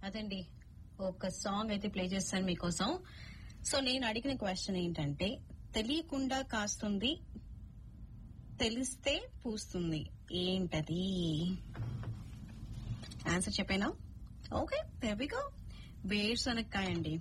అదండి ఒక సాంగ్ అయితే ప్లే చేస్తాను మీకోసం సో నేను అడిగిన క్వశ్చన్ ఏంటంటే తెలియకుండా కాస్తుంది తెలిస్తే పూస్తుంది ఏంటది ఆన్సర్ చెప్పానా ఓకే గో వేరుశనక్కాయ అండి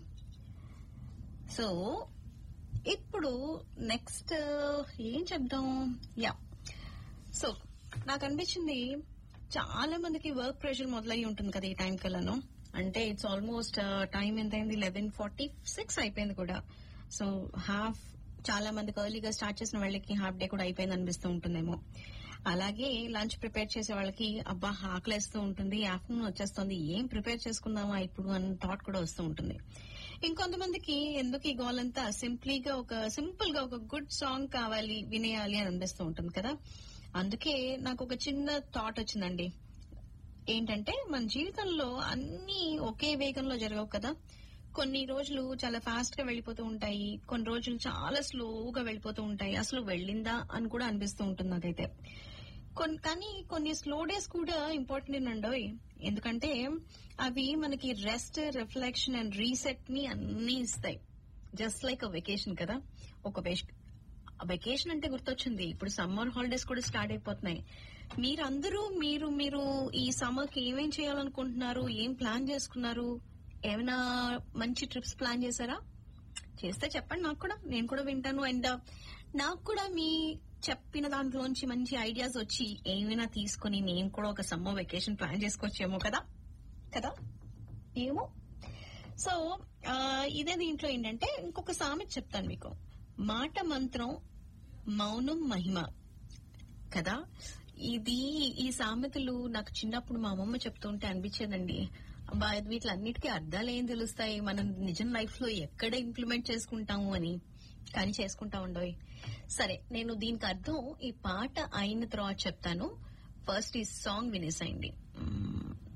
సో ఇప్పుడు నెక్స్ట్ ఏం చెప్దాం యా సో నాకు అనిపించింది చాలా మందికి వర్క్ ప్రెషర్ మొదలయ్యి ఉంటుంది కదా ఈ టైం కల్లాను అంటే ఇట్స్ ఆల్మోస్ట్ టైం ఎంత అయింది లెవెన్ ఫార్టీ సిక్స్ అయిపోయింది కూడా సో హాఫ్ చాలా మందికి ఎర్లీగా స్టార్ట్ చేసిన వాళ్ళకి హాఫ్ డే కూడా అయిపోయింది అనిపిస్తూ ఉంటుందేమో అలాగే లంచ్ ప్రిపేర్ చేసే వాళ్ళకి అబ్బా ఆకలేస్తూ ఉంటుంది ఆఫ్టర్నూన్ వచ్చేస్తుంది ఏం ప్రిపేర్ చేసుకుందామా ఇప్పుడు అన్న థాట్ కూడా వస్తూ ఉంటుంది ఇంకొంతమందికి ఎందుకు ఈ గోల్ అంతా సింప్లీగా ఒక సింపుల్ గా ఒక గుడ్ సాంగ్ కావాలి వినేయాలి అని అనిపిస్తూ ఉంటుంది కదా అందుకే నాకు ఒక చిన్న థాట్ వచ్చిందండి ఏంటంటే మన జీవితంలో అన్ని ఒకే వేగంలో జరగవు కదా కొన్ని రోజులు చాలా ఫాస్ట్ గా వెళ్ళిపోతూ ఉంటాయి కొన్ని రోజులు చాలా స్లోగా వెళ్ళిపోతూ ఉంటాయి అసలు వెళ్ళిందా అని కూడా అనిపిస్తూ ఉంటుంది నాకైతే కొన్ని కానీ కొన్ని స్లో డేస్ కూడా ఇంపార్టెంట్ అండి ఎందుకంటే అవి మనకి రెస్ట్ రిఫ్లెక్షన్ అండ్ రీసెట్ ని అన్ని ఇస్తాయి జస్ట్ లైక్ వెకేషన్ కదా ఒక వెకేషన్ అంటే గుర్తొచ్చింది ఇప్పుడు సమ్మర్ హాలిడేస్ కూడా స్టార్ట్ అయిపోతున్నాయి మీరందరూ మీరు మీరు ఈ సమ్మర్ కి ఏమేం చేయాలనుకుంటున్నారు ఏం ప్లాన్ చేసుకున్నారు ఏమైనా మంచి ట్రిప్స్ ప్లాన్ చేశారా చేస్తే చెప్పండి నాకు కూడా నేను కూడా వింటాను అండ్ నాకు కూడా మీ చెప్పిన దాంట్లోంచి మంచి ఐడియాస్ వచ్చి ఏమైనా తీసుకుని నేను కూడా ఒక సమ్మర్ వెకేషన్ ప్లాన్ చేసుకోవచ్చేమో కదా కదా ఏమో సో ఆ, ఇదే దీంట్లో ఏంటంటే ఇంకొక సామెత చెప్తాను మీకు మాట మంత్రం మౌనం మహిమ కదా ఇది ఈ సామెతలు నాకు చిన్నప్పుడు మా అమ్మమ్మ చెప్తుంటే అనిపించేదండి అబ్బా వీటిలన్నిటికీ అర్థాలు ఏం తెలుస్తాయి మనం నిజం లైఫ్ లో ఎక్కడ ఇంప్లిమెంట్ చేసుకుంటాము అని కానీ చేసుకుంటా ఉండవు సరే నేను దీనికి అర్థం ఈ పాట అయిన తర్వాత చెప్తాను ఫస్ట్ ఈ సాంగ్ వినేసేయండి